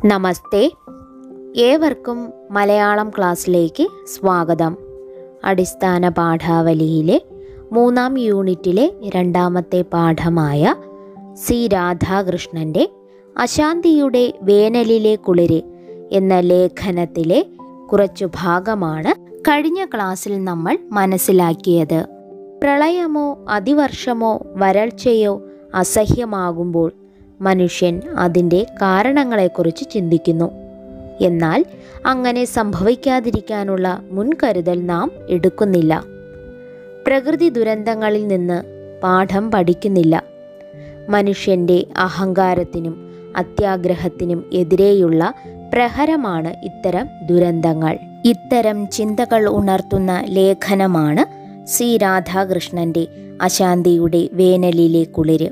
നമസ്തേ ഏവർക്കും മലയാളം ക്ലാസ്സിലേക്ക് സ്വാഗതം അടിസ്ഥാന പാഠാവലിയിലെ മൂന്നാം യൂണിറ്റിലെ രണ്ടാമത്തെ പാഠമായ സി രാധാകൃഷ്ണൻ്റെ അശാന്തിയുടെ വേനലിലെ കുളിര് എന്ന ലേഖനത്തിലെ കുറച്ചു ഭാഗമാണ് കഴിഞ്ഞ ക്ലാസ്സിൽ നമ്മൾ മനസ്സിലാക്കിയത് പ്രളയമോ അതിവർഷമോ വരൾച്ചയോ അസഹ്യമാകുമ്പോൾ മനുഷ്യൻ അതിൻ്റെ കാരണങ്ങളെക്കുറിച്ച് ചിന്തിക്കുന്നു എന്നാൽ അങ്ങനെ സംഭവിക്കാതിരിക്കാനുള്ള മുൻകരുതൽ നാം എടുക്കുന്നില്ല പ്രകൃതി ദുരന്തങ്ങളിൽ നിന്ന് പാഠം പഠിക്കുന്നില്ല മനുഷ്യൻ്റെ അഹങ്കാരത്തിനും അത്യാഗ്രഹത്തിനും എതിരെയുള്ള പ്രഹരമാണ് ഇത്തരം ദുരന്തങ്ങൾ ഇത്തരം ചിന്തകൾ ഉണർത്തുന്ന ലേഖനമാണ് സി രാധാകൃഷ്ണന്റെ അശാന്തിയുടെ വേനലിലെ കുളിര്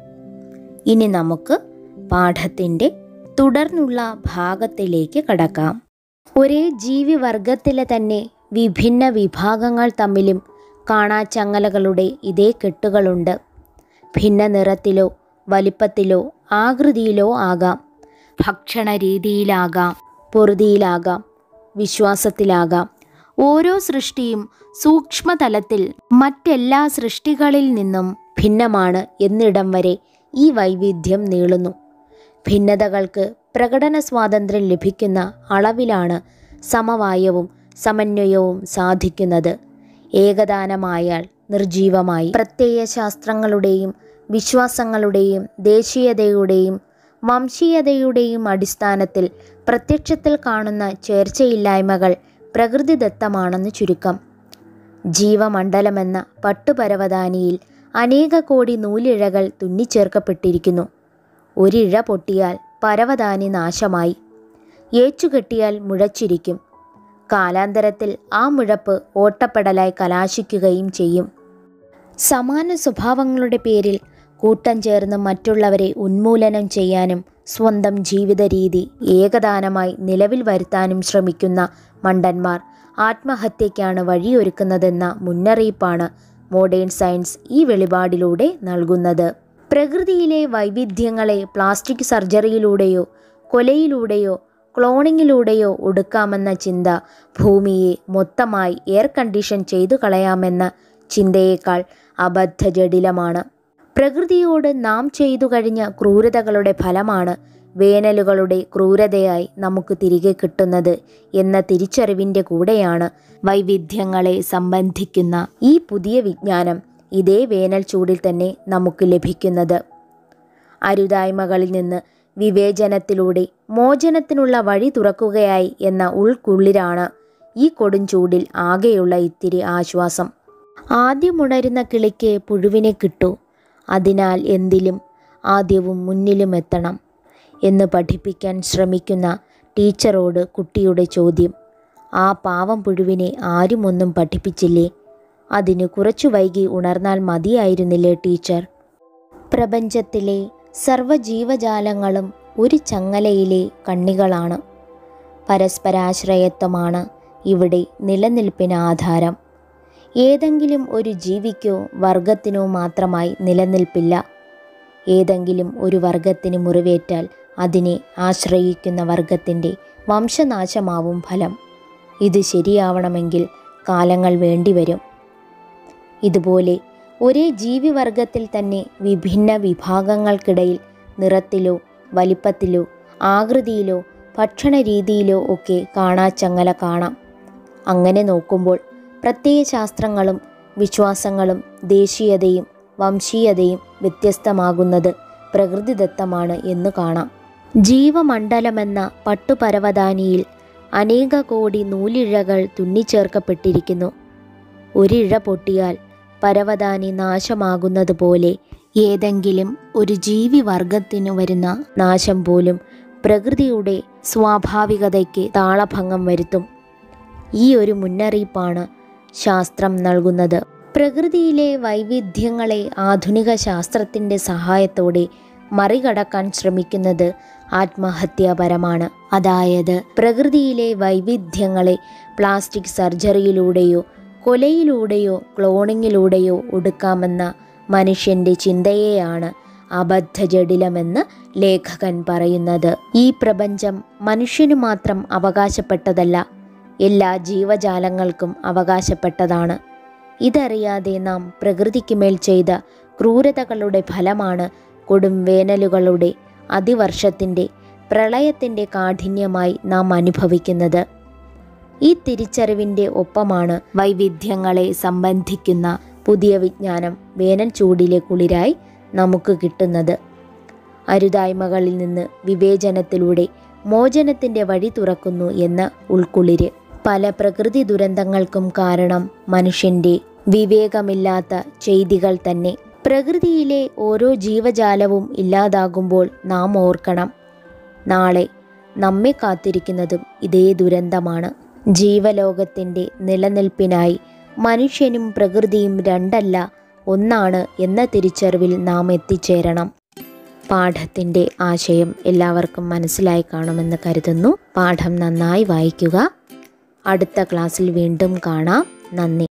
ഇനി നമുക്ക് പാഠത്തിൻ്റെ തുടർന്നുള്ള ഭാഗത്തിലേക്ക് കടക്കാം ഒരേ ജീവിവർഗത്തിലെ തന്നെ വിഭിന്ന വിഭാഗങ്ങൾ തമ്മിലും കാണാച്ചങ്ങലകളുടെ ഇതേ കെട്ടുകളുണ്ട് ഭിന്ന നിറത്തിലോ വലിപ്പത്തിലോ ആകൃതിയിലോ ആകാം ഭക്ഷണ രീതിയിലാകാം പൊറുതിയിലാകാം വിശ്വാസത്തിലാകാം ഓരോ സൃഷ്ടിയും സൂക്ഷ്മതലത്തിൽ മറ്റെല്ലാ സൃഷ്ടികളിൽ നിന്നും ഭിന്നമാണ് എന്നിടം വരെ ഈ വൈവിധ്യം നീളുന്നു ഭിന്നതകൾക്ക് പ്രകടന സ്വാതന്ത്ര്യം ലഭിക്കുന്ന അളവിലാണ് സമവായവും സമന്വയവും സാധിക്കുന്നത് ഏകദാനമായാൽ നിർജീവമായി പ്രത്യയ ശാസ്ത്രങ്ങളുടെയും വിശ്വാസങ്ങളുടെയും ദേശീയതയുടെയും വംശീയതയുടെയും അടിസ്ഥാനത്തിൽ പ്രത്യക്ഷത്തിൽ കാണുന്ന ചേർച്ചയില്ലായ്മകൾ പ്രകൃതിദത്തമാണെന്ന് ചുരുക്കം ജീവമണ്ഡലമെന്ന പട്ടുപരവതാനിയിൽ അനേക കോടി നൂലിഴകൾ തുന്നിച്ചേർക്കപ്പെട്ടിരിക്കുന്നു ഒരിഴ പൊട്ടിയാൽ പരവതാനി നാശമായി ഏച്ചുകെട്ടിയാൽ മുഴച്ചിരിക്കും കാലാന്തരത്തിൽ ആ മുഴപ്പ് ഓട്ടപ്പെടലായി കലാശിക്കുകയും ചെയ്യും സമാന സ്വഭാവങ്ങളുടെ പേരിൽ കൂട്ടം ചേർന്ന് മറ്റുള്ളവരെ ഉന്മൂലനം ചെയ്യാനും സ്വന്തം ജീവിത രീതി ഏകദാനമായി നിലവിൽ വരുത്താനും ശ്രമിക്കുന്ന മണ്ടന്മാർ ആത്മഹത്യയ്ക്കാണ് വഴിയൊരുക്കുന്നതെന്ന മുന്നറിയിപ്പാണ് മോഡേൺ സയൻസ് ഈ വെളിപാടിലൂടെ നൽകുന്നത് പ്രകൃതിയിലെ വൈവിധ്യങ്ങളെ പ്ലാസ്റ്റിക് സർജറിയിലൂടെയോ കൊലയിലൂടെയോ ക്ലോണിങ്ങിലൂടെയോ ഒടുക്കാമെന്ന ചിന്ത ഭൂമിയെ മൊത്തമായി എയർ കണ്ടീഷൻ ചെയ്തു കളയാമെന്ന ചിന്തയേക്കാൾ അബദ്ധജടിലമാണ് പ്രകൃതിയോട് നാം ചെയ്തു കഴിഞ്ഞ ക്രൂരതകളുടെ ഫലമാണ് വേനലുകളുടെ ക്രൂരതയായി നമുക്ക് തിരികെ കിട്ടുന്നത് എന്ന തിരിച്ചറിവിൻ്റെ കൂടെയാണ് വൈവിധ്യങ്ങളെ സംബന്ധിക്കുന്ന ഈ പുതിയ വിജ്ഞാനം ഇതേ വേനൽ ചൂടിൽ തന്നെ നമുക്ക് ലഭിക്കുന്നത് അരുതായ്മകളിൽ നിന്ന് വിവേചനത്തിലൂടെ മോചനത്തിനുള്ള വഴി തുറക്കുകയായി എന്ന ഉൾക്കുള്ളിലാണ് ഈ കൊടുംചൂടിൽ ആകെയുള്ള ഇത്തിരി ആശ്വാസം ആദ്യം ഉണരുന്ന കിളിക്ക് പുഴുവിനെ കിട്ടൂ അതിനാൽ എന്തിലും ആദ്യവും മുന്നിലും എത്തണം എന്ന് പഠിപ്പിക്കാൻ ശ്രമിക്കുന്ന ടീച്ചറോട് കുട്ടിയുടെ ചോദ്യം ആ പാവം പുഴുവിനെ ആരും ഒന്നും പഠിപ്പിച്ചില്ലേ അതിന് കുറച്ചു വൈകി ഉണർന്നാൽ മതിയായിരുന്നില്ലേ ടീച്ചർ പ്രപഞ്ചത്തിലെ സർവ്വജീവജാലങ്ങളും ഒരു ചങ്ങലയിലെ കണ്ണികളാണ് പരസ്പരാശ്രയത്വമാണ് ഇവിടെ നിലനിൽപ്പിന് ആധാരം ഏതെങ്കിലും ഒരു ജീവിക്കോ വർഗത്തിനോ മാത്രമായി നിലനിൽപ്പില്ല ഏതെങ്കിലും ഒരു വർഗത്തിന് മുറിവേറ്റാൽ അതിനെ ആശ്രയിക്കുന്ന വർഗത്തിൻ്റെ വംശനാശമാവും ഫലം ഇത് ശരിയാവണമെങ്കിൽ കാലങ്ങൾ വേണ്ടിവരും ഇതുപോലെ ഒരേ ജീവിവർഗത്തിൽ തന്നെ വിഭിന്ന വിഭാഗങ്ങൾക്കിടയിൽ നിറത്തിലോ വലിപ്പത്തിലോ ആകൃതിയിലോ ഭക്ഷണ രീതിയിലോ ഒക്കെ കാണാച്ചങ്ങല കാണാം അങ്ങനെ നോക്കുമ്പോൾ പ്രത്യയശാസ്ത്രങ്ങളും വിശ്വാസങ്ങളും ദേശീയതയും വംശീയതയും വ്യത്യസ്തമാകുന്നത് പ്രകൃതിദത്തമാണ് എന്ന് കാണാം ജീവമണ്ഡലമെന്ന പട്ടുപരവതാനിയിൽ അനേക കോടി നൂലിഴകൾ തുന്നിച്ചേർക്കപ്പെട്ടിരിക്കുന്നു ഒരിഴ പൊട്ടിയാൽ പരവതാനി നാശമാകുന്നത് പോലെ ഏതെങ്കിലും ഒരു ജീവിവർഗത്തിനു വരുന്ന നാശം പോലും പ്രകൃതിയുടെ സ്വാഭാവികതയ്ക്ക് താളഭംഗം വരുത്തും ഈ ഒരു മുന്നറിയിപ്പാണ് ശാസ്ത്രം നൽകുന്നത് പ്രകൃതിയിലെ വൈവിധ്യങ്ങളെ ആധുനിക ശാസ്ത്രത്തിൻ്റെ സഹായത്തോടെ മറികടക്കാൻ ശ്രമിക്കുന്നത് ആത്മഹത്യാപരമാണ് അതായത് പ്രകൃതിയിലെ വൈവിധ്യങ്ങളെ പ്ലാസ്റ്റിക് സർജറിയിലൂടെയോ കൊലയിലൂടെയോ ക്ലോണിങ്ങിലൂടെയോ ഒടുക്കാമെന്ന മനുഷ്യൻ്റെ ചിന്തയെയാണ് അബദ്ധജടിലമെന്ന് ലേഖകൻ പറയുന്നത് ഈ പ്രപഞ്ചം മനുഷ്യനു മാത്രം അവകാശപ്പെട്ടതല്ല എല്ലാ ജീവജാലങ്ങൾക്കും അവകാശപ്പെട്ടതാണ് ഇതറിയാതെ നാം പ്രകൃതിക്ക് മേൽ ചെയ്ത ക്രൂരതകളുടെ ഫലമാണ് കൊടും വേനലുകളുടെ അതിവർഷത്തിൻ്റെ പ്രളയത്തിൻ്റെ കാഠിന്യമായി നാം അനുഭവിക്കുന്നത് ഈ തിരിച്ചറിവിൻ്റെ ഒപ്പമാണ് വൈവിധ്യങ്ങളെ സംബന്ധിക്കുന്ന പുതിയ വിജ്ഞാനം വേനൽ ചൂടിലെ കുളിരായി നമുക്ക് കിട്ടുന്നത് അരുതായ്മകളിൽ നിന്ന് വിവേചനത്തിലൂടെ മോചനത്തിൻ്റെ വഴി തുറക്കുന്നു എന്ന ഉൾക്കുളിര് പല പ്രകൃതി ദുരന്തങ്ങൾക്കും കാരണം മനുഷ്യൻ്റെ വിവേകമില്ലാത്ത ചെയ്തികൾ തന്നെ പ്രകൃതിയിലെ ഓരോ ജീവജാലവും ഇല്ലാതാകുമ്പോൾ നാം ഓർക്കണം നാളെ നമ്മെ കാത്തിരിക്കുന്നതും ഇതേ ദുരന്തമാണ് ജീവലോകത്തിൻ്റെ നിലനിൽപ്പിനായി മനുഷ്യനും പ്രകൃതിയും രണ്ടല്ല ഒന്നാണ് എന്ന തിരിച്ചറിവിൽ നാം എത്തിച്ചേരണം പാഠത്തിൻ്റെ ആശയം എല്ലാവർക്കും മനസ്സിലായി കാണുമെന്ന് കരുതുന്നു പാഠം നന്നായി വായിക്കുക അടുത്ത ക്ലാസ്സിൽ വീണ്ടും കാണാം നന്ദി